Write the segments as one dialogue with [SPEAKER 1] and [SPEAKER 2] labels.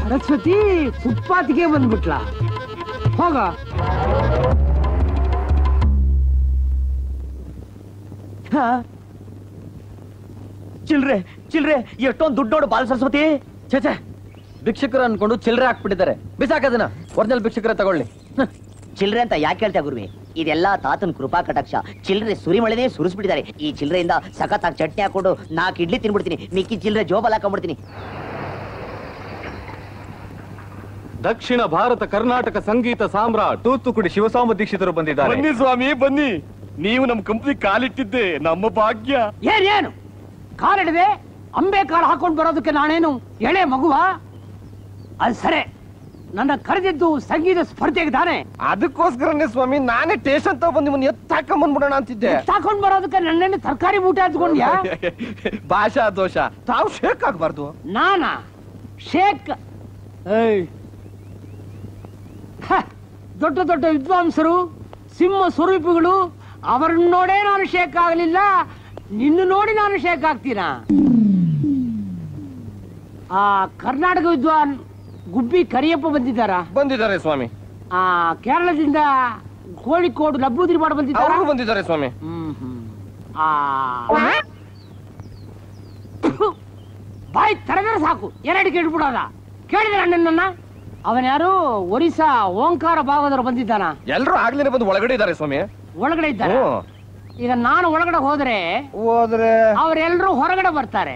[SPEAKER 1] ಸರಸ್ವತಿ ಫುಟ್ಪಾತ್ಗೆ ಬಂದ್ಬಿಟ್ಲ ಹೋಗ
[SPEAKER 2] ಚಿಲ್ರೆ ಚಿಲ್ರೆ ಎಷ್ಟೊಂದು ದುಡ್ಡು ನೋಡು ಬಾಲ ಸರಸ್ವತಿ
[SPEAKER 3] ಛೇ ಭಿಕ್ಷಕರು ಅನ್ಕೊಂಡು ಚಿಲ್ಲರೆ ಹಾಕ್ಬಿಟ್ಟಿದ್ದಾರೆ ಬಿಸಾಕದನ್ನ ಒರಿಜಿನಲ್ ಭಿಕ್ಷಕರ ತಗೊಳ್ಳಿ
[SPEAKER 2] ಚಿಲ್ರೆ ಅಂತ ಯಾಕೆ ಹೇಳ್ತಾ ಗುರುವೆ ಇದೆಲ್ಲ ತಾತನ್ ಕೃಪಾ ಕಟಾಕ್ಷ ಚಿಲ್ರೆ ಸುರಿಮಳೆನೇ ಸುರಿಸ್ಬಿಟ್ಟಿದ್ದಾರೆ ಈ ಚಿಲ್ರೆಯಿಂದ ಸಖತ್ತಾಗಿ ಚಟ್ನಿ ಹಾಕೊಂಡು ನಾಲ್ಕು ಇಡ್ಲಿ ತಿನ್ಬಿಡ್ತೀನಿ ಮಿಕ್ಕಿ ಚಿಲ್ರೆ ಜೋಬಲ್ ಹಾಕೊಂಡ್ಬಿಡ್ತೀನಿ
[SPEAKER 4] ದಕ್ಷಿಣ ಭಾರತ ಕರ್ನಾಟಕ ಸಂಗೀತ ಸಾಮ್ರಾಟ್ ತೂತುಕುಡಿ ಶಿವಸಾಮ ದೀಕ್ಷಿತರು ಬಂದಿದ್ದಾರೆ
[SPEAKER 5] ಬನ್ನಿ ಸ್ವಾಮಿ ಬನ್ನಿ ನೀವು ನಮ್ ಕಂಪ್ನಿ ಕಾಲಿಟ್ಟಿದ್ದೆ ನಮ್ಮ ಭಾಗ್ಯ
[SPEAKER 1] ಏನೇನು ಕಾಲಿಡದೆ ಅಂಬೆ ಕಾಳು ಹಾಕೊಂಡು ಬರೋದಕ್ಕೆ ನಾನೇನು ಎಳೆ ಮಗುವ ಅದು ಸರಿ ನನ್ನ ಕರೆದಿದ್ದು ಸಂಗೀತ ಸ್ಪರ್ಧೆಗೆ ತಾನೆ
[SPEAKER 5] ಅದಕ್ಕೋಸ್ಕರನೇ ಸ್ವಾಮಿ ನಾನೇ ಟೇಷನ್ ತಗೊಂಡ್ ನಿಮ್ಮನ್ನ ಎತ್ತ ಹಾಕೊಂಡ್ ಬಂದ್ಬಿಡೋಣ ಅಂತಿದ್ದೆ
[SPEAKER 1] ತಾಕೊಂಡ್ ಬರೋದಕ್ಕೆ ನನ್ನೇನು ತರಕಾರಿ ಮೂಟ ಹಚ್ಕೊಂಡ್ಯಾ
[SPEAKER 5] ಭಾಷಾ ದೋಷ ತಾವು ಶೇಕ್ ಆಗ್ಬಾರ್ದು
[SPEAKER 1] ನಾನಾ ಶೇಕ್ ಏಯ್. ಹ, ದೊಡ್ಡ ದೊಡ್ಡ ವಿದ್ವಾಂಸರು ಸಿಂಹ ಸ್ವರೂಪಿಗಳು ಅವರನ್ನ ನೋಡೇ ನಾನು ಶೇಕ್ ಆಗಲಿಲ್ಲ ನಿನ್ನ ನೋಡಿ ನಾನು ಶೇಕ್ ಆಗ್ತೀನ ಆ ಕರ್ನಾಟಕ ವಿದ್ವಾನ್ ಗುಬ್ಬಿ ಕರಿಯಪ್ಪ ಬಂದಿದ್ದಾರ
[SPEAKER 5] ಬಂದಿದ್ದಾರೆ ಸ್ವಾಮಿ
[SPEAKER 1] ಆ ಕೇರಳದಿಂದ ಕೋಳಿಕೋಡು ಲಬ್ಬೂದಿರಿ ಮಾಡಿ ಬಂದಿದ್ದಾರ
[SPEAKER 5] ಅವರು ಬಂದಿದ್ದಾರೆ ಸ್ವಾಮಿ
[SPEAKER 1] ಹ್ಮ್ ಹ್ಮ್. ಆ ಥು, ಬಾಯಿ ತೆರೆದ್ರೆ ಸಾಕು ಎರಡು ಕೇಳ್ಬಿಡೋದ ಕೇಳಿದ್ರ ಅಣ್ಣನ ಅವನ್ಯಾರು ಒರಿಸ್ಸಾ ಓಂಕಾರ ಭಾಗದವರು ಬಂದಿದ್ದಾನ
[SPEAKER 5] ಎಲ್ರು ಆಗ್ಲೇನೆ ಬಂದು ಒಳಗಡೆ ಇದ್ದಾರೆ ಸ್ವಾಮಿ
[SPEAKER 1] ಒಳಗಡೆ ಇದ್ದಾರೆ
[SPEAKER 5] ಹ್ಮ್.
[SPEAKER 1] ಈಗ ನಾನು ಒಳಗಡೆ ಹೋದ್ರೆ
[SPEAKER 5] ಹೋದ್ರೆ
[SPEAKER 1] ಅವರೆಲ್ಲರೂ ಹೊರಗಡೆ ಬರ್ತಾರೆ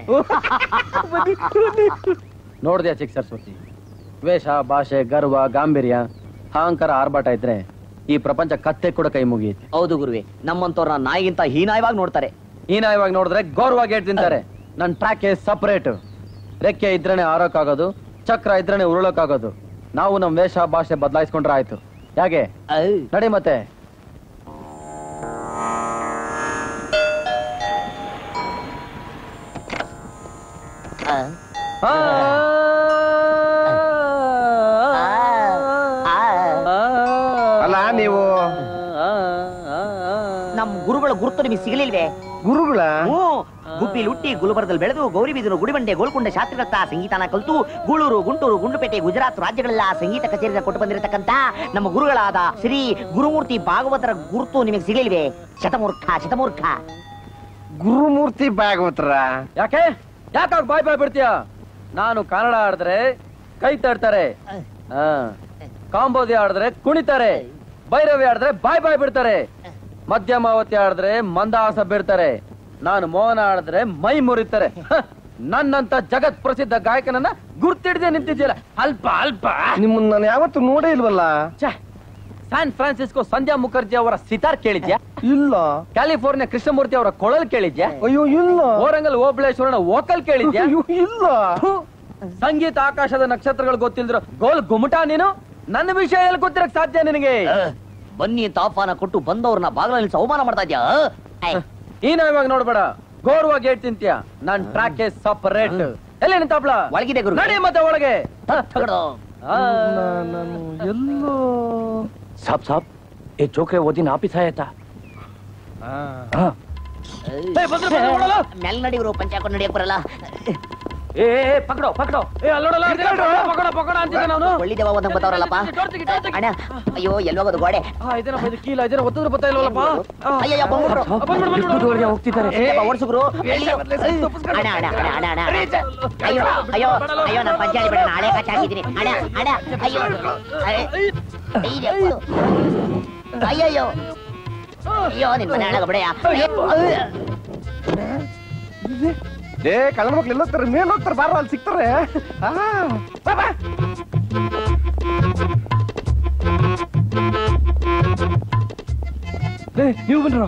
[SPEAKER 3] ನೋಡ್ದ್ಯಾ ಚಿಕ್ಕ ಸರಸ್ವತಿ ವೇಷ ಭಾಷೆ ಗರ್ವ ಗಾಂಭೀರ್ಯ ಅಹಂಕಾರ ಆರ್ಭಟ ಇದ್ರೆ ಈ ಪ್ರಪಂಚ ಕತ್ತೆ ಕೂಡ ಕೈ ಮುಗಿಯುತ್ತೆ
[SPEAKER 2] ಹೌದು ಗುರುವೆ ನಮ್ಮಂತವ್ರನ್ನ ನಾಯಿಗಿಂತ ಹೀನಾಯವಾಗಿ ನೋಡ್ತಾರೆ
[SPEAKER 3] ಈನ ಇವಾಗ ನೋಡಿದ್ರೆ ಗೌರವಾಗಿ ಏಟ್ ತಿಂತಾರೆ ನನ್ನ ಟ್ರ್ಯಾಕ್ ಸಪರೇಟ್ ರೆಕ್ಕೆ ಇದ್ರೇನೆ ಆರೋಕ್ಕಾಗೋದು ಚಕ್ರ ಇದ್ರೇನೆ ಉರುಳೋಕ್ಕಾಗೋದು ನಾವು ನಮ್ಮ ವೇಷ ಭಾಷೆ ಬದಲಾಯಿಸ್ಕೊಂಡ್ರೆ ಆಯ್ತು ಹೇಗೆ ನಡಿ ಮತ್ತೆ ಆ,
[SPEAKER 5] ಅಲ್ಲ ನೀವು
[SPEAKER 2] ನಮ್ ಗುರುಗಳ ಗುರುತು ನಿಮಗೆ ಸಿಗಲಿಲ್ವೇ
[SPEAKER 5] ಗುರುಗಳ
[SPEAKER 2] ಹ್ಞೂ ಗುಬ್ಬಿಲಿ ಹುಟ್ಟಿ ಗುಲ್ಬರ್ಗದಲ್ಲಿ ಬೆಳೆದು ಗೌರಿಬಿದೂರು ಗುಡಿಬಂಡೆ ಗೋಲ್ಕೊಂಡ ಶಾಸ್ತ್ರದತ್ತ ಸಂಗೀತನ ಕಲಿತು ಗೂಳೂರು ಗುಂಟೂರು ಗುಂಡುಪೇಟೆ ಗುಜರಾತ್ ರಾಜ್ಯಗಳೆಲ್ಲ ಸಂಗೀತ ಕಚೇರಿನ ಕೊಟ್ಟು ಬಂದಿರತಕ್ಕಂತ ನಮ್ಮ ಗುರುಗಳಾದ ಶ್ರೀ ಗುರುಮೂರ್ತಿ ಭಾಗವತರ ಗುರುತು ನಿಮಗೆ ಸಿಗಲಿಲ್ವೇ ಶತಮೂರ್ಖ ಶತಮೂರ್ಖ
[SPEAKER 5] ಗುರುಮೂರ್ತಿ ಭಾಗವತರ
[SPEAKER 3] ಯಾಕೆ ಯಾಕೆ ಬಾಯ್ ಬಾಯ್ ಬಿಡ್ತೀಯ ನಾನು ಕನ್ನಡ ಆಡಿದ್ರೆ ಕೈ ತಡ್ತಾರೆ ಹಾ ಕಾಂಬೋದಿ ಆಡಿದ್ರೆ ಕುಣಿತಾರೆ ಭೈರವಿ ಆಡಿದ್ರೆ ಬಾಯ್ ಬಾಯ್ ಬಿಡ್ತಾರೆ ಮಧ್ಯಮಾವತಿ ಆಡಿದ್ರೆ ಮಂದಹಾಸ ಬಿಡ್ತಾರೆ ನಾನು ಮೋಹನ ಆಡಿದ್ರೆ ಮೈ ಮುರಿತಾರೆ ಹ, ನನ್ನಂತ ಜಗತ್ ಪ್ರಸಿದ್ಧ ಗಾಯಕನನ್ನ ಗುರ್ತಿಡ್ದೆ ನಿಂತಿದ್ಯಲ್ಲ ಅಲ್ಪ ಅಲ್ಪ
[SPEAKER 5] ನಿಮ್ಮನ್ನ ನಾನು ಯಾವತ್ತು ನೋಡೇ ಇಲ್ವಲ್ಲ
[SPEAKER 3] ಛೆ, ಸ್ಯಾನ್ ಫ್ರಾನ್ಸಿಸ್ಕೋ ಸಂಧ್ಯಾ ಮುಖರ್ಜಿ ಅವರ ಸಿತಾರ್ ಕೇಳಿದ್ಯಾ
[SPEAKER 5] ಇಲ್ಲ
[SPEAKER 3] ಕ್ಯಾಲಿಫೋರ್ನಿಯಾ ಕೃಷ್ಣಮೂರ್ತಿ ಅವರ ಕೊಳಲ್ ಕೇಳಿದ್ಯಾ
[SPEAKER 5] ಅಯ್ಯೋ ಇಲ್ಲ
[SPEAKER 3] ಓರಂಗಲ್ ಓಬಳೇಶ್ವರನ ವೋಕಲ್ ಕೇಳಿದ್ಯಾ
[SPEAKER 5] ಅಯ್ಯೋ ಇಲ್ಲ
[SPEAKER 3] ಥು, ಸಂಗೀತ ಆಕಾಶದ ನಕ್ಷತ್ರಗಳು ಗೊತ್ತಿಲ್ದಿರೋ ಗೋಲ್ ಗುಮಟ ನೀನು ನನ್ನ ವಿಷಯ ಎಲ್ಲಿ ಗೊತ್ತಿರಕ್ ಸಾಧ್ಯ ನಿನಗೆ
[SPEAKER 2] ಅಹ್, ಬನ್ನಿ ಅಂತ ಆಹ್ವಾನ ಕೊಟ್ಟು ಬಂದವ್ರನ್ನ ಬಾಗಿಲ ನಿಲ್ಸಿ ಅವಮಾನ ಮಾಡ್ತಾ ಇದ್ಯಾ ಅಹ್, ಐ,
[SPEAKER 3] ನೀನ ಇವಾಗ ನೋಡ್ಬೇಡ ಗೌರವಾಗಿ ಏಟ್ ತಿಂತೀಯ ನನ್ ಟ್ರ್ಯಾಕ್ ಸಪರೇಟ್ ಎಲ್ಲಿ ನಿಂತಾಪ್ಲ
[SPEAKER 2] ಒಳಗಿದೆ ಗುರು
[SPEAKER 3] ನಡಿ ಮತ್ತೆ ಒಳಗೆ
[SPEAKER 2] ತಗಡು.
[SPEAKER 3] ಆ.
[SPEAKER 5] ನಾನು ಎಲ್ಲೋ
[SPEAKER 6] साहब साहब ये चौकरे वो दिन आप ही था था हाँ
[SPEAKER 3] ಏ, ಬಂದ್ರು, ಬಂದ್ರು, ನೋಡಲ್ಲ?
[SPEAKER 2] ಮೆಲ್ ನಡಿವ್ರು ಪಂಚಾಯತ್ ನಡಿಯಕ್ ಬರಲ್ಲ
[SPEAKER 6] ए, ए, ए पकड़ो पकड़ो
[SPEAKER 3] ಏ, ಅಲ್ಲ್ ನೋಡಲ್ಲ, ಪಕೋಡ, ಪಕೋಡ, ಪಕೋಡ ಅಂತಿದ್ದೆ ನಾನು
[SPEAKER 2] ಒಳ್ಳಿ ದೇವ ಓದಂಗ್ ಬರ್ತಾವ್ರಲ್ಲಪ್ಪ
[SPEAKER 3] ಡೋರ್ ತೆಗಿ, ಡೋರ್ ತೆಗಿ.
[SPEAKER 2] ಅಣ್ಣ ಅಯ್ಯೋ ಎಲ್ಲೋಗೋದು ಗೋಡೆ
[SPEAKER 3] ಆ, ಇದೇನಪ್ಪ ಇದು ಕೀಲ ಇದೇನೋ ಒತ್ತಿದ್ರು ಬರ್ತಾ ಇಲ್ವಲ್ಲಪ್ಪ ಆ,
[SPEAKER 2] ಅಯ್ಯಯ್ಯೋ ಬಂದ್ಬಿಟ್ರು
[SPEAKER 3] ಆ, ಬಂದ್ಬಿಡು, ಬಂದ್ಬಿಡು.
[SPEAKER 6] ದೂರಗೆ ಹೋಗ್ತಿದ್ದಾರೆ
[SPEAKER 2] ಓಡಿಸುಗ್ರು ಅಯ್ಯೋ ಅಣ್ಣ ಅಣ್ಣ ಅಣ್ಣ ಅಣ್ಣ ಅಣ್ಣ ಅಯ್ಯೋ ಅಯ್ಯೋ ಅಯ್ಯೋ ನಾನು ಪಂಚಾಯತ್ ಬೇಡ ಹಳೆ ಕಾಚಾಗಿದ್ದೀನಿ ಅಣ್ಣ ಅಣ್ಣ ಅಯ್ಯೋ ಅಯ್ಯೋ ಅಯ್ಯಯ್ಯೋ ಅಯ್ಯೋ ನಿನ್ ಮನೆ ಹಾಳಾಗ ಬಿಡಯ್ಯ
[SPEAKER 5] ಏ ಕಳ್ಳನ ಮಕ್ಳು ಎಲ್ಲ ಹೋಗ್ತಾರೆ ಮೇಲ್ ಹೋಗ್ತಾರೆ ಬಾರ ಅಲ್ಲಿ ಸಿಗ್ತಾರೆ ಆ, ಬಾ, ಬಾ.
[SPEAKER 6] ಏ, ನೀವು ಬನ್ರೋ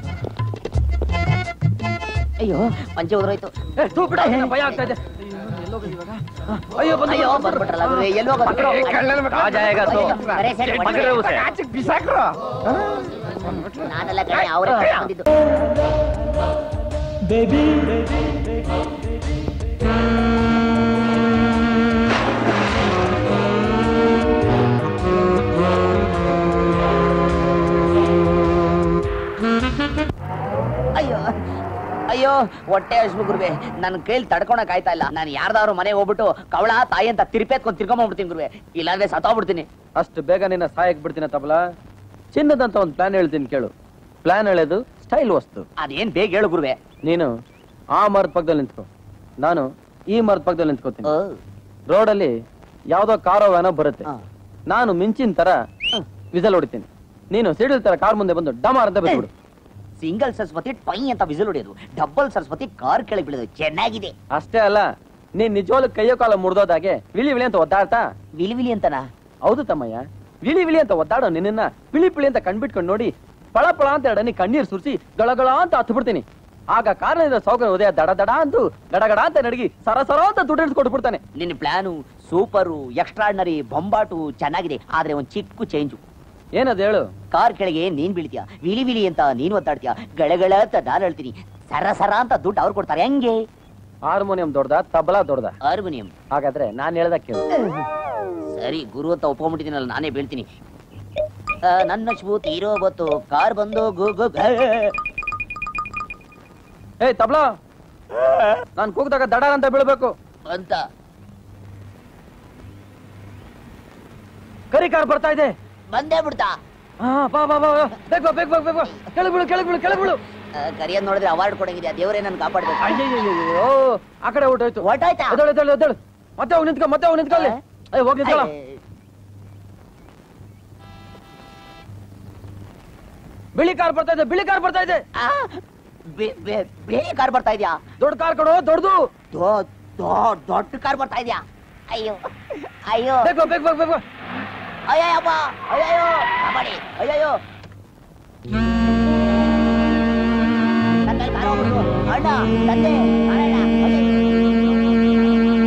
[SPEAKER 2] ಅಯ್ಯೋ ಪಂಚೆ ಉದ್ರೋಯ್ತು
[SPEAKER 3] ಏ, ಥು, ಬಿಡು, ಏನೋ ಭಯ ಆಗ್ತಾ ಇದೆ ಅಯ್ಯೋ ಬಂದ್ರು,
[SPEAKER 2] ಅಯ್ಯೋ
[SPEAKER 3] ಬಂದ್ರು.
[SPEAKER 2] ಬಂದ್ಬಿಟ್ರಲ್ಲ ಗುರು, ಎಲ್ಲಿ ಹೋಗೋದು
[SPEAKER 5] ಏ, ಕಳ್ಳನ ಮಕ್ಳು
[SPEAKER 6] ಆ ಜಾಗ ತೋ.
[SPEAKER 2] ಸರಿ, ಸರಿ,
[SPEAKER 6] ಪಕಡೆ ಉಸೆ.
[SPEAKER 5] ಆಚೆಗ್ ಬಿಸಾಕ್ರು ಆ,
[SPEAKER 2] ನಾನೆಲ್ಲ ಕಡೆ ಅವರೇ ಬಂದಿದ್ದು ಅಯ್ಯೋ ಅಯ್ಯೋ ಹೊಟ್ಟೆ ಹಸ್ಬು ಗುರುವೆ ನನ್ ಕೈಲಿ ತಡ್ಕೊಳಕ್ ಆಯ್ತಾ ಇಲ್ಲ ನಾನು ಯಾರ್ದಾದ್ರು ಮನೆಗೆ ಹೋಗ್ಬಿಟ್ಟು ಕವಳ ತಾಯಿ ಅಂತ ತಿರುಪೇತ್ಕೊಂಡು ತಿರ್ಕೊಂಡ್ಬಿಡ್ತೀನಿ ಗುರುವೆ ಇಲ್ಲಾಂದ್ರೆ ಸತ್ತೋಗ್ಬಿಡ್ತೀನಿ
[SPEAKER 3] ಅಷ್ಟು ಬೇಗ ನಿನ್ನ ಸಾಯಕ್ ಬಿಡ್ತೀನಿ ತಬಲ ಚಿನ್ನದಂತ ಒಂದು ಪ್ಲಾನ್ ಹೇಳ್ತೀನಿ ಕೇಳು ಪ್ಲಾನ್ ಹೇಳೋದು ಸ್ಟೈಲ್ ವಸ್ತು
[SPEAKER 2] ಅದೇನ್ ಬೇಗ ಹೇಳು ಗುರುವೆ
[SPEAKER 3] ನೀನು ಆ ಮರದ ಪಕ್ಕದಲ್ಲಿ ನಿಂತ್ಕೋ ನಾನು ಈ ಮರದ ಪಕ್ಕದಲ್ಲಿ ನಿಂತ್ಕೋತೀನಿ ರೋಡಲ್ಲಿ ಯಾವ್ದೋ ಕಾರೋ ವ್ಯಾನೋ ಬರುತ್ತೆ
[SPEAKER 2] ಹಾ.
[SPEAKER 3] ನಾನು ಮಿಂಚಿನ ತರ ವಿಸಲ್ ಹೊಡಿತೀನಿ ನೀನು ಸಿಡಿಲ್ ತರ ಕಾರ್ ಮುಂದೆ ಬಂದು ಡಮಾರ್ ಅಂತ ಬಿಟ್ಬಿಡು
[SPEAKER 2] ಸಿಂಗಲ್ ಸರಸ್ವತಿ ಟೈ ಅಂತ ವಿಸಿಲ್ ಹೊಡೆಯೋದು ಡಬಲ್ ಸರಸ್ವತಿ ಕಾರ್ ಕೆಳಗೆ ಬೀಳೋದು ಚೆನ್ನಾಗಿದೆ
[SPEAKER 3] ಅಷ್ಟೇ ಅಲ್ಲ ನೀನ್ ನಿಜವಾಗ್ಲು ಕೈಯೋ ಕಾಲ ಮುರಿದೋದಾಗೆ ವಿಳಿ ವಿಳಿ ಅಂತ ಒದ್ದಾಡ್ತಾ
[SPEAKER 2] ವಿಲಿ ವಿಲಿ ಅಂತನಾ
[SPEAKER 3] ಹೌದು ತಮ್ಮಯ್ಯ ವಿಳಿ ವಿಳಿ ಅಂತ ಒದ್ದಾಡೋ ನಿನ್ನ ಪಿಳಿ ಪಿಳಿ ಅಂತ ಕಣ್ಬಿಟ್ಕೊಂಡು ನೋಡಿ ಪಳ ಪಳ ಅಂತ ಎರಡನಿ ಕಣ್ಣೀರ್ ಸುರಿಸಿ ಗಳಗಳ ಅಂತ ಹತ್ತು ಬಿಡ್ತೀನಿ ಆಗ ಕಾರಣದಿಂದ ಸೌಕರ್ಯ ಉದಯ ದಡ ದಡ ಅಂತು ಗಡಗಡ ಅಂತ ನಡಗಿ ಸರ ಸರ ಅಂತ ದುಡ್ಡು ಹಿಡಿದು ಕೊಟ್ಬಿಡ್ತಾನೆ
[SPEAKER 2] ನಿನ್ನ ಪ್ಲಾನು ಸೂಪರು ಎಕ್ಸ್ಟ್ರಾರ್ಡನರಿ ಬೊಂಬಾಟು ಚೆನ್ನಾಗಿದೆ ಆದ್ರೆ ಒಂದ್ ಚಿಕ್ಕ ಚೇಂಜು
[SPEAKER 3] ಏನದು ಹೇಳು
[SPEAKER 2] ಕಾರ್ ಕೆಳಗೆ ನೀನ್ ಬೀಳ್ತೀಯ ವಿಲಿ ವಿಲಿ ಅಂತ ನೀನ್ ಒತ್ತಾಡ್ತೀಯ ಗಳಗಳ ಅಂತ ನಾನು ಹೇಳ್ತೀನಿ ಸರ ಸರ ಅಂತ ದುಡ್ಡು ಅವ್ರು ಕೊಡ್ತಾರೆ ಹೆಂಗೆ
[SPEAKER 3] ಹಾರ್ಮೋನಿಯಂ ದೊಡ್ಡದ ತಬಲಾ ದೊಡ್ಡದ
[SPEAKER 2] ಹಾರ್ಮೋನಿಯಂ
[SPEAKER 3] ಹಾಗಾದ್ರೆ ನಾನ್ ಹೇಳ್ದ ಕೇಳು
[SPEAKER 2] ಸರಿ ಗುರು ಅಂತ ಒಪ್ಕೊಂಡ್ಬಿಟ್ಟಿದ್ದೀನಲ್ಲ ನಾನೇ ಬೀಳ್ತೀನಿ ಆ, ನನ್ನ ಶೂ ತೀರೋ ಬತ್ತು ಕಾರ್ ಬಂದು ಗು ಗು ಗ.
[SPEAKER 3] ಏಯ್ ತಬಲಾ ನಾನ್ ಕೂಗ್ದಾಗ ದಡ ಅಂತ ಬೀಳ್ಬೇಕು
[SPEAKER 2] ಅಂತ
[SPEAKER 3] ಕರಿ ಕಾರ್ ಬರ್ತಾ ಇದೆ
[SPEAKER 2] ಬಂದೇ ಬಿಡ್ತಾ
[SPEAKER 3] ಹಾ ಬಾ ಬಾ ಬಾ ಬಾ. ಬೇಗ ಬಾ, ಬೇಗ ಬಾ, ಬೇಗ ಬಾ. ಕೆಳಗ್ ಬೀಳು ಕೆಳಗ್ ಬೀಳು ಕೆಳಗ್ ಬೀಳು
[SPEAKER 2] ಕರಿಯದ್ ನೋಡಿದ್ರೆ ಅವಾರ್ಡ್ ಕೊಡಂಗಿದೆ ದೇವರೇ ನನ್ ಕಾಪಾಡ್ಬೇಕು
[SPEAKER 3] ಅಯ್ಯಯ್ಯಯ್ಯೋ ಆ ಕಡೆ ಹೊರ್ಟೋಯ್ತು
[SPEAKER 2] ಹೊರ್ಟೋಯ್ತಾ?
[SPEAKER 3] ಎದ್ದೇಳು ಎದ್ದೇಳು ಎದ್ದೇಳು ಮತ್ತೆ ಹೋಗಿ ನಿಂತ್ಕೊ ಮತ್ತೆ ಹೋಗಿ ನಿಂತ್ಕೊಳ್ಳಿ ಏ ಹೋಗಿ ನಿಂತ್ಕೊಳ್ಳ ಬಿಳಿ ಕಾರ್ ಬರ್ತಾ ಇದೆ ಬಿಳಿ ಕಾರ್ ಬರ್ತಾ ಇದೆ
[SPEAKER 2] ಆ, ಬೆ- ಬೆ- ಬೇರೆ ಕಾರ್ ಬರ್ತಾ ಇದ್ಯಾ
[SPEAKER 3] ದೊಡ್ಡ ಕಾರ್ ಕಣೋ ದೊಡ್ಡದು
[SPEAKER 2] ದೊ- ದೊ- ದೊಡ್ಡ ಕಾರ್ ಬರ್ತಾ ಇದ್ಯಾ ಅಯ್ಯೋ ಅಯ್ಯೋ
[SPEAKER 3] ಬೇಗ ಬೇಗ ಬೇಗ ಬೇಗ
[SPEAKER 2] ಅಯ್ಯಯ್ಯಪ್ಪ ಅಯ್ಯಯ್ಯೋ ಕಾಪಾಡಿ ಅಯ್ಯಯ್ಯೋ ನನ್ನ ಮೇಲೆ ಕಾರ್ ಹೋಗ್ಬಿಡ್ತು. ಅಣ್ಣ ತಂದೆ ಕಾರಣ್ಣ ಅಯ್ಯಯ್ಯೋ.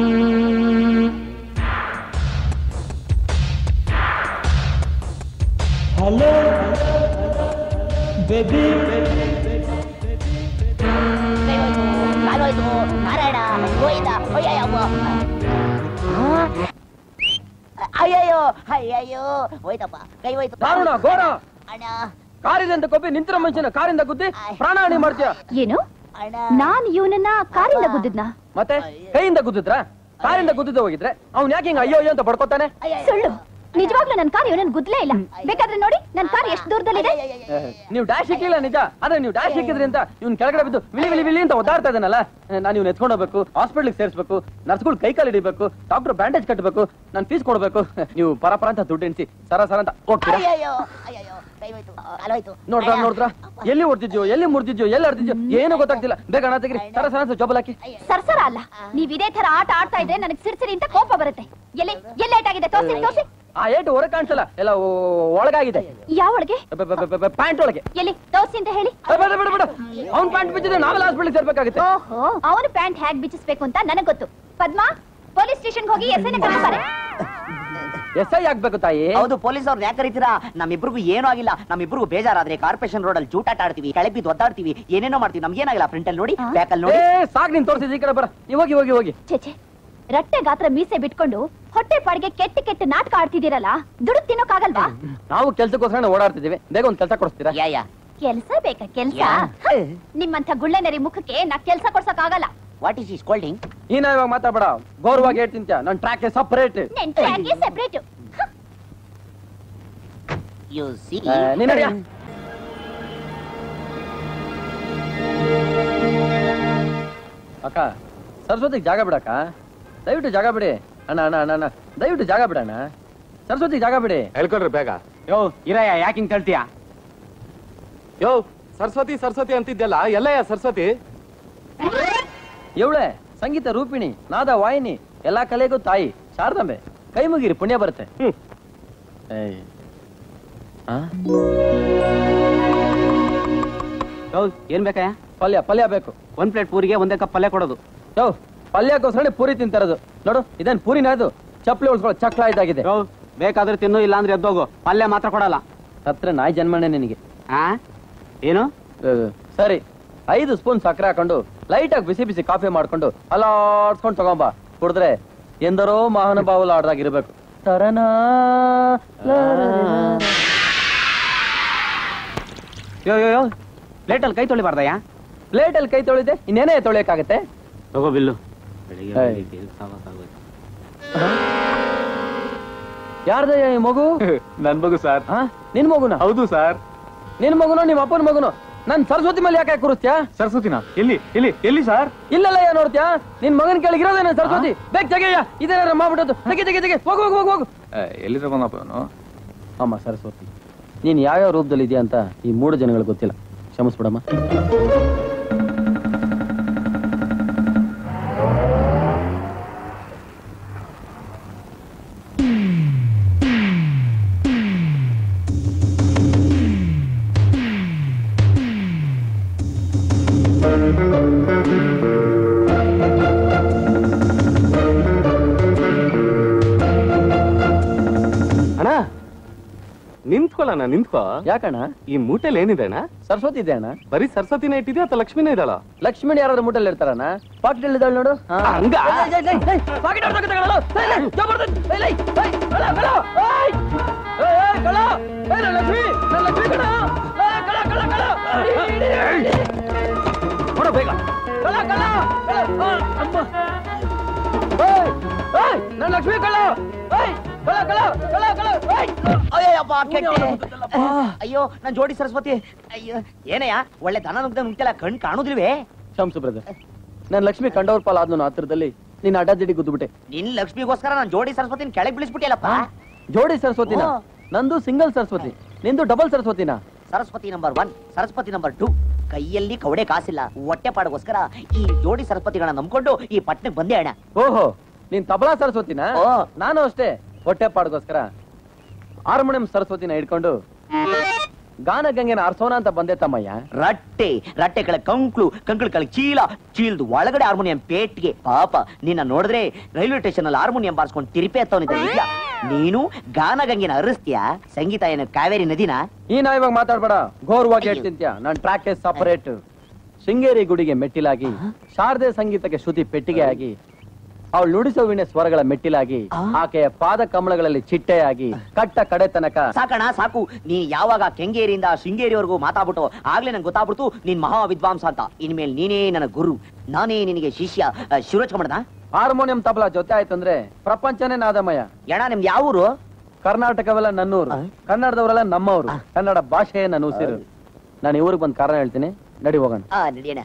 [SPEAKER 2] ಕೈ ಹೋಯ್ತು, ಕಾಲು ಹೋಯ್ತು, ನಾರಾಯಣ ಗೋವಿಂದ ಅಯ್ಯಯ್ಯಪ್ಪ ಅಯ್ಯಯ್ಯೋ ಅಯ್ಯಯ್ಯೋ ಹೋಯ್ತಪ್ಪ ಕೈ ಹೋಯ್ತು
[SPEAKER 3] ದಾರುಣ ಘೋರ
[SPEAKER 2] ಅಣ್ಣ
[SPEAKER 3] ಕಾರಿದೆ ಅಂತ ಕೊಬ್ಬಿ ನಿಂತಿರೋ ಮನುಷ್ಯನ ಕಾರಿಂದ ಗುದ್ದಿ ಪ್ರಾಣ ಹಾನಿ ಮಾಡ್ತೀಯ
[SPEAKER 7] ಏನು
[SPEAKER 2] ಅಣ್ಣ
[SPEAKER 7] ನಾನ್ ಇವನನ್ನ ಕಾರಿಂದ ಗುದ್ದಿದ್ನ
[SPEAKER 3] ಮತ್ತೆ ಕೈಯಿಂದ ಗುದ್ದಿದ್ರ ಕಾರಿಂದ ಗುದ್ದಿದ್ದ ಹೋಗಿದ್ರೆ ಅವ್ನ್ ಯಾಕೆ ಹಿಂಗ ಅಯ್ಯೋ ಅಯ್ಯೋ ಅಂತ ಬಡ್ಕೋತಾನೆ
[SPEAKER 7] ಸುಳ್ಳು ನಿಜವಾಗ್ಲೂ ನನ್ ಕಾರ್ ಇವನನ್ನ ಗುದ್ಲೇ ಇಲ್ಲ ಬೇಕಾದ್ರೆ ನೋಡಿ ನನ್ ಕಾರ್ ಎಷ್ಟು ದೂರದಲ್ಲಿದೆ
[SPEAKER 3] ನೀವು ಡ್ಯಾಶ್ ಸಿಕ್ಕಿಲ್ಲ ನಿಜ ಆದ್ರೆ ನೀವು ಡ್ಯಾಶ್ ಸಿಕ್ಕಿದ್ರಿ ಅಂತ ಇವ್ನ್ ಕೆಳಗಡೆ ಬಿದ್ದು ವಿಲಿ ವಿಲಿ ವಿಲಿ ಅಂತ ಒದ್ದಾಡ್ತಾ ಇದ್ದಾನಲ್ಲ ನಾನು ಇವ್ನ ಎತ್ಕೊಂಡು ಹೋಗ್ಬೇಕು ಹಾಸ್ಪಿಟ್ಲಿಗೆ ಸೇರಿಸ್ಬೇಕು ನರ್ಸ್ಗಳು ಕೈ ಕಾಲು ಹಿಡಿಬೇಕು ಡಾಕ್ಟರ್ ಬ್ಯಾಂಡೇಜ್ ಕಟ್ಟಬೇಕು ನಾನು ಫೀಸ್ ಕೊಡ್ಬೇಕು ನೀವು ಪರಪರ ಅಂತ ದುಡ್ಡು ಎಣಿಸಿ ಸರ ಸರ ಅಂತ ಹೋಗ್ತೀರಾ
[SPEAKER 2] ಅಯ್ಯಯ್ಯೋ ಅಯ್ಯಯ್ಯೋ ಕೈ ಹೋಯ್ತು ಕಾಲು ಹೋಯ್ತು
[SPEAKER 3] ನೋಡ್ರ ನೋಡ್ರ ಎಲ್ಲಿ ಹೊಡ್ತಿದ್ಯೋ ಎಲ್ಲಿ ಮುರ್ದಿದ್ಯೋ ಎಲ್ಲಿ ಅರ್ದಿದ್ಯೋ ಏನು ಗೊತ್ತಾಗ್ತಿಲ್ಲ ಬೇಗ ಹಣ ತೆಗಿರಿ ಸರ ಸರ ಅಂತ ಜೋಬಲ್ ಹಾಕಿ
[SPEAKER 7] ಸರ್ಸರ ಅಲ್ಲ ನೀವ್ ಇದೇ ತರ ಆಟ ಆಡ್ತಾ ಇದ್ರೆ ನನಗ್ ಸಿರ್ಸಿರಿ ಅಂತ ಕೋಪ ಬರುತ್ತೆ ಎಲ್ಲಿ ಎಲ್ಲಿ ಲೇಟ್ ಆಗಿದೆ ತೋರ್ಸಿ ತೋರ್ಸಿ
[SPEAKER 3] ಆ ಏಟು ಹೊರ ಕಾಣಿಸಲ್ಲ ಎಲ್ಲ ಒ- ಒಳಗಾಗಿದೆ
[SPEAKER 7] ಯಾವ ಒಳಗೆ
[SPEAKER 3] ಪ್ಯಾಂಟ್ ಒಳಗೆ
[SPEAKER 7] ಎಲ್ಲಿ ತೋರ್ಸಿ ಅಂತ ಹೇಳಿ
[SPEAKER 3] ಏ, ಬೇಡ ಬೇಡ ಬೇಡ ಅವ್ನ್ ಪ್ಯಾಂಟ್ ಬಿದ್ದಿದ್ರೆ ನಾವೆಲ್ಲ ಹಾಸ್ಪಿಟ್ಲಿಗೆ ಸೇರ್ಬೇಕಾಗುತ್ತೆ
[SPEAKER 7] ಓಹೋ ಅವನು ಪ್ಯಾಂಟ್ ಹ್ಯಾಗ್ ಬಿಚ್ಚಿಸ್ಬೇಕು ಅಂತ ನನಗ್ ಗೊತ್ತು ಪದ್ಮಾ ಪೊಲೀಸ್ ಸ್ಟೇಷನ್ ಹೋಗಿ ಎಸ್ ಐ ಕರ್ಕೊಂಬಾರೆ
[SPEAKER 3] ಎಸ್ ಐ ಆಗ್ಬೇಕು ತಾಯಿ
[SPEAKER 2] ಹೌದು ಪೊಲೀಸ್ ಅವ್ರನ್ನ ಯಾಕೆ ಕರೀತೀರಾ ನಮ್ಮಿಬ್ರಿಗೂ ಏನೂ ಆಗಿಲ್ಲ ನಮ್ಮಿಬ್ರಿಗೂ ಬೇಜಾರಾದ್ರೆ ಕಾರ್ಪೊರೇಷನ್ ರೋಡ್ ಅಲ್ಲಿ ಜೂಟಾಟ ಆಡ್ತೀವಿ ಕೆಳಬಿದ್ದು ಒದ್ದಾಡ್ತೀವಿ ಏನೇನೋ ಮಾಡ್ತೀವಿ ನಮ್ಗೇನಾಗಿಲ್ಲ ಫ್ರಂಟ್ ಅಲ್ಲಿ ನೋಡಿ
[SPEAKER 7] ಹಾ.
[SPEAKER 2] ಬ್ಯಾಕ್ ಅಲ್ಲಿ
[SPEAKER 3] ಏ
[SPEAKER 2] ನೋಡಿ
[SPEAKER 3] ಸಾಕ್ ನೀನ್ ತೋರಿಸಿದ್ ಈ ಕಡೆ ಬರ ನೀವ್ ಹೋಗಿ ಹೋಗಿ ಹೋಗಿ
[SPEAKER 7] ಛೆ ರಟ್ಟೆ ಗಾತ್ರ ಮೀಸೆ ಬಿಟ್ಕೊಂಡು ಹೊಟ್ಟೆ ಪಾಡಿಗೆ ಕೆಟ್ಟ ಕೆಟ್ಟ ನಾಟಕ ಆಡ್ತಿದ್ದೀರಲ್ಲ ದುಡುಕ್ ತಿನ್ನೋಕಾಗಲ್ವಾ
[SPEAKER 3] ನಾವು ಕೆಲ್ಸಕ್ಕೋಸ್ಕರ ಓಡಾಡ್ತಿದ್ದೀವಿ ಬೇಗ ಒಂದ್ ಕೆಲಸ ಕೊಡಿಸ್ತೀರಾ
[SPEAKER 2] ಯಾ ಯಾ
[SPEAKER 7] ಕೆಲ್ಸ ಬೇಕಾ ಕೆಲ್ಸ
[SPEAKER 2] ಯಾ.
[SPEAKER 7] ನಿಮ್ಮಂತ ಗುಳ್ಳೆನರಿ ಮುಖಕ್ಕೆ ನಾ ಕೆಲ್ಸ ಕೊಡ್ಸಕ್ ಆಗಲ್ಲ
[SPEAKER 2] ವಾಟ್ ಈಸ್ ಈ ಸ್ಕೋಲ್ಡಿಂಗ್
[SPEAKER 3] ನೀನ ಇವಾಗ ಮಾತಾಡ್ಬೇಡ ಗೌರವಾಗಿ ಹೇಳ್ತಿಂತ್ಯ ನನ್ ಟ್ರ್ಯಾಕ್ ಸಪರೇಟ್
[SPEAKER 7] ನೆನ್ ಟ್ರ್ಯಾಕ್ಗೆ ಸೆಪ್ರೇಟ್
[SPEAKER 2] ಯು ಸಿ
[SPEAKER 3] ನೀನ್ ನಡ್ಯಾ. ಅಕ್ಕ ಸರಸ್ವತಿಗೆ ಜಾಗ ಬಿಡಕ್ಕ ದಯವಿಟ್ಟು ಜಾಗ ಬಿಡಿ ಅಣ್ಣ ಅಣ್ಣ ಅಣ್ಣ ಅಣ್ಣ ದಯವಿಟ್ಟು ಜಾಗ ಬಿಡಣ್ಣ ಸರಸ್ವತಿಗೆ ಜಾಗ ಬಿಡಿ
[SPEAKER 4] ಹೇಳ್ಕೊಳ್ರಿ ಬೇಗ
[SPEAKER 1] ಯೋ ಇರಯ್ಯ ಯಾಕಿಂಗ್ ತಳ್ತೀಯ
[SPEAKER 4] ಯೋ ಸರಸ್ವತಿ ಸರಸ್ವತಿ ಅಂತಿದ್ಯಲ್ಲ ಎಲ್ಲಯ್ಯ ಸರಸ್ವತಿ
[SPEAKER 3] ಇವಳೆ ಸಂಗೀತ ರೂಪಿಣಿ ನಾದ ವಾಹಿನಿ ಎಲ್ಲಾ ಕಲೆಗೂ ತಾಯಿ ಶಾರದಾಂಬೆ ಕೈ ಮುಗಿರಿ ಪುಣ್ಯ ಬರುತ್ತೆ
[SPEAKER 4] ಹ್ಮ್.
[SPEAKER 3] ಏಯ್. ಆ?
[SPEAKER 1] ಯೋ ಏನ್ ಬೇಕಯ್ಯ
[SPEAKER 3] ಪಲ್ಯ ಪಲ್ಯ ಬೇಕು
[SPEAKER 1] ಒಂದ್ ಪ್ಲೇಟ್ ಪೂರಿಗೆ ಒಂದೇ ಕಪ್ ಪಲ್ಯ ಕೊಡೋದು
[SPEAKER 3] ಯೋ ಪಲ್ಯಕ್ಕೋಸ್ಕರ ಪೂರಿ ತಿಂತಾರದು ನೋಡು ಇದೇನ್ ಪೂರಿನ ಅದು ಚಪ್ಪಲಿ ಉಳ್ಸ್ಕೊಳ್ಳೋ ಚಕ್ಲ ಇದಾಗಿದೆ
[SPEAKER 1] ಯೋ ಬೇಕಾದ್ರೆ ತಿನ್ನು ಇಲ್ಲ ಅಂದ್ರೆ ಎದ್ದೋಗು ಪಲ್ಯ ಮಾತ್ರ ಕೊಡಲ್ಲ
[SPEAKER 3] ಹತ್ರ ನಾಯಿ ಜನ್ಮನೆ ನಿನಗೆ
[SPEAKER 1] ಆ ಏನು
[SPEAKER 3] ಅಹ್, ಸರಿ ಐದು ಸ್ಪೂನ್ ಸಕ್ಕರೆ ಹಾಕೊಂಡು ಲೈಟ್ ಆಗಿ ಬಿಸಿ ಬಿಸಿ ಕಾಫಿ ಮಾಡ್ಕೊಂಡು ಅಲಾಡ್ಸ್ಕೊಂಡು ತಗೊಂಬ ಕುಡಿದ್ರೆ ಎಂದರೋ ಮಹಾನುಭಾವುಲ ಆಡ್ದಾಗಿರ್ಬೇಕು ತರನಾ
[SPEAKER 1] ಯೋ ಯೋ ಯೋ ಪ್ಲೇಟಲ್ಲಿ ಕೈ ತೊಳಿಬಾರ್ದಯ್ಯ
[SPEAKER 3] ಪ್ಲೇಟ್ ಅಲ್ಲಿ ಕೈ ತೊಳಿದೆ ಇನ್ನೇನೇ ತೊಳಿಯಕ್ಕಾಗತ್ತೆ
[SPEAKER 4] ತಗೋ ಬಿಲ್ಲು
[SPEAKER 3] ಏಯ್. ಯಾರ್ದಯ್ಯ ಈ ಮಗು
[SPEAKER 4] ನನ್ ಮಗು ಸರ್
[SPEAKER 3] ಹಾ ನಿನ್ ಮಗುನ
[SPEAKER 4] ಹೌದು ಸರ್
[SPEAKER 3] ನಿನ್ ಮಗುನೋ ನಿಮ್ಮ ಅಪ್ಪನ ಮಗುನೋ ನನ್ ಸರಸ್ವತಿ ಮೇಲೆ ಯಾಕೆ ಕೂರಿಸ್ತ್ಯಾ
[SPEAKER 4] ಸರಸ್ವತಿನ ಎಲ್ಲಿ ಎಲ್ಲಿ ಎಲ್ಲಿ ಸರ್
[SPEAKER 3] ಇಲ್ಲೆಲ್ಲ ಏನ್ ನೋಡ್ತ್ಯಾ ನಿನ್ ಮಗನ್ ಕೆಳಗಿರೋದೇ ನನ್ ಸರಸ್ವತಿ ಬೇಗ ತೆಗೆಯ ಇದೇನಾರ ಮಾಡ್ಬಿಟ್ಟದ್ದು ತೆಗಿ ತೆಗಿ ತೆಗಿ ಹೋಗು ಹೋಗು ಹೋಗು ಹೋಗು
[SPEAKER 4] ಎಲ್ಲಿದ್ರ ಬಂದಪ್ಪ ಅವನು
[SPEAKER 3] ಅಮ್ಮ ಸರಸ್ವತಿ ನೀನ್ ಯಾವ್ಯಾವ ರೂಪದಲ್ಲಿ ಇದೆಯಾ ಅಂತ ಈ ಮೂರು ಜನಗಳಿಗೆ ಗೊತ್ತಿಲ್ಲ ಕ್ಷಮಿಸ್ಬಿಡಮ್ಮ
[SPEAKER 4] ಅಣ್ಣ ನಿಂತ್ಕೊಳ್ಳೋಣ ನಿಂತ್ಕೋ
[SPEAKER 3] ಯಾಕಣ್ಣ
[SPEAKER 4] ಈ ಮೂಟೆಲ್ ಏನಿದೆ ಅಣ್ಣ
[SPEAKER 3] ಸರಸ್ವತಿ ಇದೆ ಅಣ್ಣ
[SPEAKER 4] ಬರೀ ಸರಸ್ವತಿನೇ ಇಟ್ಟಿದ್ಯಾ ಅಥವಾ ಲಕ್ಷ್ಮಿನೇ ಇದ್ದಾಳ
[SPEAKER 3] ಲಕ್ಷ್ಮಣಿ ಯಾರಾದ್ರೂ ಮುಟ್ಟಲ್ಲಿ ಇರ್ತಾರಣ್ಣ ಪಾಕೆಟ್ ಇದ್ದಾಳೆ ನೋಡು ಹಾ.
[SPEAKER 4] ಹಂಗ?
[SPEAKER 3] ಏಯ್, ಏಯ್, ಏಯ್, ಏಯ್, ಪಾಕೆಟ್ ಹೊರ್ಗ್ ತಗೊಳ್ಳೋ. ಏಯ್, ಏಯ್, ಜಬರ್ದಸ್ತ್. ಏಯ್, ಏಯ್, ಏಯ್, ಕಳ್ಳ, ಕಳ್ಳ. ಏಯ್, ಏಯ್, ಏಯ್, ಕಳ್ಳ. ಏಯ್, ನನ್ ಲಕ್ಷ್ಮಿ, ನನ್ ಲಕ್ಷ್ಮಿ ಕಳ್ಳ. ಏಯ್, ಕಳ್ಳ, ಕಳ್ಳ, ಕಳ್ಳ. ಹಿಡಿ, ಹಿಡಿ, ಹಿಡಿ.
[SPEAKER 4] ನೋಡು ಬೇಗ
[SPEAKER 3] ಕಳ್ಳ, ಕಳ್ಳ, ಕಳ್ಳ. ಆ, ಅಮ್ಮ. ಏಯ್, ಏಯ್, ನನ್ ಲಕ್ಷ್ಮಿ ಕಳ್ಳ. ಏಯ್, ಕಳ್ಳ, ಕಳ್ಳ, ಕಳ್ಳ, ಕಳ್ಳ. ಏಯ್.
[SPEAKER 2] ಅಯ್ಯಪ್ಪ ಕೆಟ್ಟೆ
[SPEAKER 3] ಅಯ್ಯೋ.
[SPEAKER 2] ಅಯ್ಯೋ ನನ್ ಜೋಡಿ ಸರಸ್ವತಿ ಅಯ್ಯೋ ಏನಯ್ಯ ಒಳ್ಳೆ ದನ ನುಗ್ದ ನುಗ್ತಿಲ್ಲ ಕಣ್ ಕಾಣುದಿಲ್ವೇ
[SPEAKER 3] ಕ್ಷಮ್ಸು ಬ್ರದರ್ ನನ್ ಲಕ್ಷ್ಮಿ ಕಂಡವ್ರ ಪಾಲ್ ಆದ್ನು ಹತ್ರದಲ್ಲಿ ನೀನ್ ಅಡ್ಡದಿಡಿ ಗುದ್ದುಬಿಟ್ಟೆ
[SPEAKER 2] ನಿನ್ ಲಕ್ಷ್ಮಿಗೋಸ್ಕರ ನಾನ್ ಜೋಡಿ ಸರಸ್ವತಿನ ಕೆಳಗ್ ಬೀಳಿಸ್ಬಿಟ್ಟಿಯಲ್ಲಪ್ಪ
[SPEAKER 3] ಜೋಡಿ ಸರಸ್ವತಿನ
[SPEAKER 2] ಓ.
[SPEAKER 3] ನಂದು ಸಿಂಗಲ್ ಸರಸ್ವತಿ ನಿಂದು ಡಬಲ್ ಸರಸ್ವತಿನ
[SPEAKER 2] Saraswati number one Saraswati number two ಕೈಯಲ್ಲಿ ಕವಡೆ ಕಾಸಿಲ್ಲ ಹೊಟ್ಟೆ ಪಾಡಗೋಸ್ಕರ ಈ ಜೋಡಿ ಸರಸ್ವತಿಗಳನ್ನ ನಂಬ್ಕೊಂಡು ಈ ಪಟ್ನಕ್ಕೆ ಬಂದೆ ಅಣ್ಣ
[SPEAKER 3] ಓಹೋ ನೀನ್ ತಬಲಾ ಸರಸ್ವತಿನ
[SPEAKER 2] ಓ.
[SPEAKER 3] ನಾನು ಅಷ್ಟೇ ಹೊಟ್ಟೆ ಪಾಡ್ಗೋಸ್ಕರ ಹಾರ್ಮೋನಿಯಂ ಸರಸ್ವತಿನ ಹಿಡ್ಕೊಂಡು ಗಾನ ಗಂಗೆನ ಆರ್ಸೋಣ ಅಂತ ಬಂದೆ ತಮ್ಮಯ್ಯ
[SPEAKER 2] ರಟ್ಟೆ ರಟ್ಟೆ ಕೆಳಗ್ ಕಂಕ್ಳು ಕಂಕ್ಳು ಕೆಳಗ್ ಚೀಲ ಚೀಲ್ದು ಒಳಗಡೆ ಹಾರ್ಮೋನಿಯಂ ಪೇಟ್ಗೆ ಪಾಪ ನಿನ್ನ ನೋಡಿದ್ರೆ ರೈಲ್ವೆ ಸ್ಟೇಷನ್ ಅಲ್ಲಿ ಹಾರ್ಮೋನಿಯಂ ಬಾರ್ಸ್ಕೊಂಡು ತಿರುಪೆ ಹತ್ತವನಿದ್ದ ನಿಜ ನೀನು ಗಾನಗಂಗೆನ ಅರಿಸ್ತೀಯ ಸಂಗೀತ ಏನು ಕಾವೇರಿ ನದಿನ
[SPEAKER 3] ಈ ನಾ ಇವಾಗ ಮಾತಾಡ್ಬೇಡ ಘೋರವಾಗಿ ಹೇಳ್ತಿಂತ್ಯ ನನ್ ಟ್ರ್ಯಾಕ್ ಸಪರೇಟ್ ಶೃಂಗೇರಿ ಗುಡಿಗೆ ಮೆಟ್ಟಿಲಾಗಿ ಶಾರದೆ ಸಂಗೀತಕ್ಕೆ ಶ್ರುತಿ ಪೆಟ್ಟಿಗೆ ಆಗಿ ಅವಳು ನುಡಿಸೋ ವೀಣೆ ಸ್ವರಗಳ ಮೆಟ್ಟಿಲಾಗಿ
[SPEAKER 2] ಆ?
[SPEAKER 3] ಆಕೆಯ ಪಾದ ಕಮಲಗಳಲ್ಲಿ ಚಿಟ್ಟೆಯಾಗಿ ಕಟ್ಟ ಕಡೆ ತನಕ
[SPEAKER 2] ಸಾಕಣ ಸಾಕು ನೀನ್ ಯಾವಾಗ ಕೆಂಗೇರಿಯಿಂದ ಶೃಂಗೇರಿವರೆಗೂ ಮಾತಾಡ್ಬಿಟ್ಟು ಆಗ್ಲೇ ನಂಗೆ ಗೊತ್ತಾಗ್ಬಿಡ್ತು ನೀನ್ ಮಹಾ ವಿದ್ವಾಂಸ ಅಂತ ಇನ್ಮೇಲೆ ನೀನೇ ನನ್ನ ಗುರು ನಾನೇ ನಿನಗೆ ಶಿಷ್ಯ ಆ, ಶಿವರಾಜ್ ಕಮಡದ
[SPEAKER 3] ಹಾರ್ಮೋನಿಯಂ ತಬಲಾ ಜೊತೆ ಆಯ್ತಂದ್ರೆ ಪ್ರಪಂಚನೇ ನಾದಮಯ
[SPEAKER 2] ಎಣ ನಿಮ್ದು ಯಾವ ಊರು
[SPEAKER 3] ಕರ್ನಾಟಕವೆಲ್ಲ ನನ್ನೂರು
[SPEAKER 2] ಆ?
[SPEAKER 3] ಕನ್ನಡದವರೆಲ್ಲ ನಮ್ಮವರು ಕನ್ನಡ ಭಾಷೆಯೇ ನನ್ನ ಉಸಿರು ನಾನು ಈ ಊರಿಗೆ ಬಂದು ಕಾರಣ ಹೇಳ್ತೀನಿ ನಡಿ ಹೋಗೋಣ
[SPEAKER 2] ಆ ನಡಿಯಣ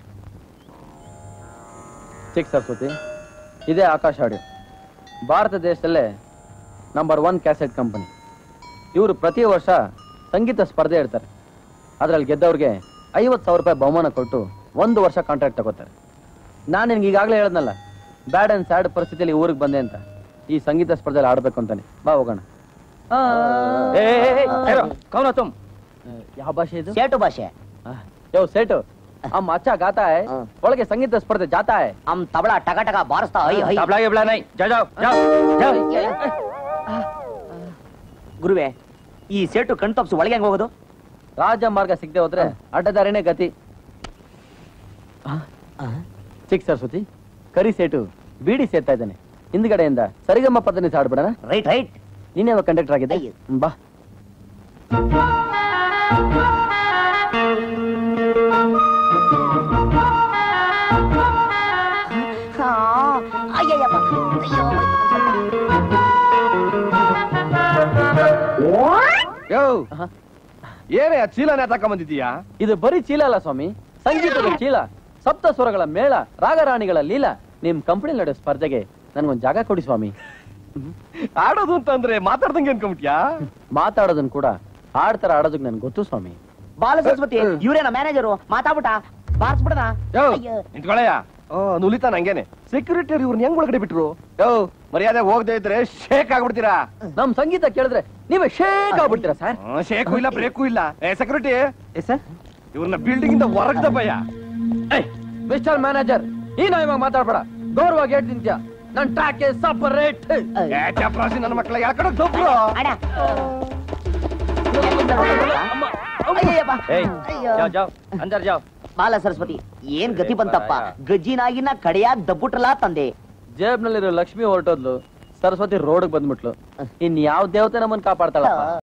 [SPEAKER 3] ಚಿಕ್ಕ ಸರಸ್ವತಿ ಇದೇ ಆಕಾಶ ಆಡಿಯೋ ಭಾರತ ದೇಶದಲ್ಲೇ ನಂಬರ್ ಒನ್ ಕ್ಯಾಸೆಟ್ ಕಂಪನಿ ಇವರು ಪ್ರತಿ ವರ್ಷ ಸಂಗೀತ ಸ್ಪರ್ಧೆ ಇಡ್ತಾರೆ ಅದ್ರಲ್ಲಿ ಗೆದ್ದವ್ರಿಗೆ ಐವತ್ತು ಸಾವಿರ ರೂಪಾಯಿ ಬಹುಮಾನ ಕೊಟ್ಟು ಒಂದು ವರ್ಷ ಕಾಂಟ್ರಾಕ್ಟ್ ತಗೋತಾರೆ ನಾನು ನಿನ್ಗೆ ಈಗಾಗಲೇ ಹೇಳ್ದನಲ್ಲ ಬ್ಯಾಡ್ ಅಂಡ್ ಸ್ಯಾಡ್ ಪರಿಸ್ಥಿತಿಯಲ್ಲಿ ಊರಿಗೆ ಬಂದೆ ಅಂತ ಈ ಸಂಗೀತ ಸ್ಪರ್ಧೆಯಲ್ಲಿ ಆಡ್ಬೇಕು ಅಂತಾನೆ ಬಾ ಹೋಗೋಣ ಆ, ಏ, ಏ, ಏ, ಏ, ಕೌನ ತುಮ್ ಯಾವ ಭಾಷೆ ಇದು
[SPEAKER 2] ಸೇಟು ಭಾಷೆ
[SPEAKER 3] ಯೋ ಸೇಟು ಅಮ್ಮ ಅಚ್ಚ ಗಾತಾ ಹೈ
[SPEAKER 2] ಹಾ.
[SPEAKER 3] ಒಳಗೆ ಸಂಗೀತ ಸ್ಪರ್ಧೆ ಜಾತಾ ಹೈ
[SPEAKER 2] ಅಮ್ ತಬಳ ಟಕ ಟಕ ಬಾರಿಸ್ತಾ ಐ ಐ
[SPEAKER 3] ತಬಲಾ ಗಿಬ್ಲಾ ನೈ ಜಾ ಜಾओ ಜಾओ ಜಾओ
[SPEAKER 2] ಗುರುವೆ ಈ ಸೇಟು ಕಣ್ ತಪ್ಸು ಒಳಗೆ ಹೆಂಗ್ ಹೋಗೋದು
[SPEAKER 3] ರಾಜ ಮಾರ್ಗ ಸಿಗದೆ ಹೋದ್ರೆ ಅಡ್ಡದಾರಿನೇ ಗತಿ ಚಿಕ್ಕ ಸರಸ್ವತಿ ಕರಿ ಸೇಟು ಬೀಡಿ ಸೇರ್ತಾ ಇದ್ದಾನೆ ಹಿಂದ್ಗಡೆಯಿಂದ ಸರಿಗಮ್ಮ ಪದ್ಧತಿ ಹಾಡ್ಬಿಡಣ
[SPEAKER 2] ರೈಟ್ ರೈಟ್
[SPEAKER 3] ನೀನೇ ಕಂಡಕ್ಟರ್ ಆಗಿದ್ದೆ
[SPEAKER 2] ಅಯ್ಯೋ.
[SPEAKER 3] ಹ್ಮ್, ಬಾ
[SPEAKER 2] ಅಯ್ಯಯ್ಯಪ್ಪ ಅಯ್ಯೋ
[SPEAKER 5] ಯೋ
[SPEAKER 3] ಆಹಾ.
[SPEAKER 5] ಏನೇ ಆ ಚೀಲನೇ ತಕೊಂಬಂದಿದ್ದೀಯಾ
[SPEAKER 3] ಇದು ಬರೀ ಚೀಲ ಅಲ್ಲ ಸ್ವಾಮಿ ಸಂಗೀತದ ಚೀಲ ಸಪ್ತ ಸ್ವರಗಳ ಮೇಳ ರಾಗರಾಣಿಗಳ ಲೀಲ ನಿಮ್ ಕಂಪನಿ ನಡೆಯೋ ಸ್ಪರ್ಧೆಗೆ ನನ್ಗೊಂದ್ ಜಾಗ ಕೊಡಿ ಸ್ವಾಮಿ
[SPEAKER 5] ಆಡೋದು ಅಂತಂದ್ರೆ ಮಾತಾಡ್ದಂಗೆ ಅನ್ಕೊಂಬಿಟ್ಯಾ
[SPEAKER 3] ಮಾತಾಡೋದನ್ ಕೂಡ ಆಡ್ತಾರ ಆಡೋದಕ್ ನನ್ಗೆ ಗೊತ್ತು ಸ್ವಾಮಿ
[SPEAKER 2] ಬಾಲ ಸರಸ್ವತಿ ಇವ್ರೇನ ಮ್ಯಾನೇಜರು ಮಾತಾಡ್ಬಿಟ್ಟ ಬಾರಿಸ್ಬಿಡದ
[SPEAKER 5] ಯೋ
[SPEAKER 2] ಅಯ್ಯೋ.
[SPEAKER 5] ನಿಂತ್ಕೊಳಯ್ಯ ಓ ನುಲಿತಾನ ಹಂಗೇನೆ ಸೆಕ್ಯೂರಿಟಿ ಇವ್ರನ್ನ ಹೆಂಗ್ ಒಳಗಡೆ ಬಿಟ್ರು ಯೋ ಮರ್ಯಾದೆ ಹೋಗದೆ ಇದ್ರೆ ಶೇಕ್ ಆಗ್ಬಿಡ್ತೀರಾ
[SPEAKER 3] ನಮ್ ಸಂಗೀತ ಕೇಳಿದ್ರೆ ನೀವೇ ಶೇಕ್ ಆಗ್ಬಿಡ್ತೀರಾ ಸರ್
[SPEAKER 5] ಆ, ಶೇಕು ಇಲ್ಲ ಬ್ರೇಕು ಇಲ್ಲ ಏ ಸೆಕ್ಯೂರಿಟಿ ಇವ್ರನ್ನ ಬಿಲ್ಡಿಂಗ್ ಇಂದ ಹೊರಗ್ದಪ್ಪಯ್ಯ
[SPEAKER 3] ಮಿಸ್ಟರ್ ಮ್ಯಾನೇಜರ್ ಈ ನಾ ಇವಾಗ ಮಾತಾಡ್ಬೇಡ ಗೌರವಾಗಿ ಹೇಳ್ತಿಂತ್ಯ ನನ್ ಟ್ರ್ಯಾಕ್ ಸಪರೇಟ್
[SPEAKER 5] ಏ ಚಪ್ರಾಸಿ ನನ್ನ ಮಕ್ಕಳ ಯಾಕಡೆ ದೊಬ್ರು
[SPEAKER 2] ಅಣ್ಣ ಅಯ್ಯಯ್ಯಪ್ಪ. ಅಯ್ಯೋ.
[SPEAKER 3] ಅಂದರ್ ಜಾವ್
[SPEAKER 2] ಬಾಲ ಸರಸ್ವತಿ ಏನ್ ಗತಿ ಬಂತಪ್ಪ ಗಜ್ಜಿನಾಗಿನ ಕಡೆಯಾಗ್ ದಬ್ಬುಟ್ರಲ್ಲ ತಂದೆ
[SPEAKER 3] ಜೇಬ್ನಲ್ಲಿರೋ ಲಕ್ಷ್ಮಿ ಹೊರಟೋದ್ಲು ಸರಸ್ವತಿ ರೋಡ್ ಬಂದ್ಬಿಟ್ಲು ಇನ್ ಯಾವ ದೇವತೆ ನಮ್ಮನ್ ಕಾಪಾಡ್ತಾಳಪ್ಪ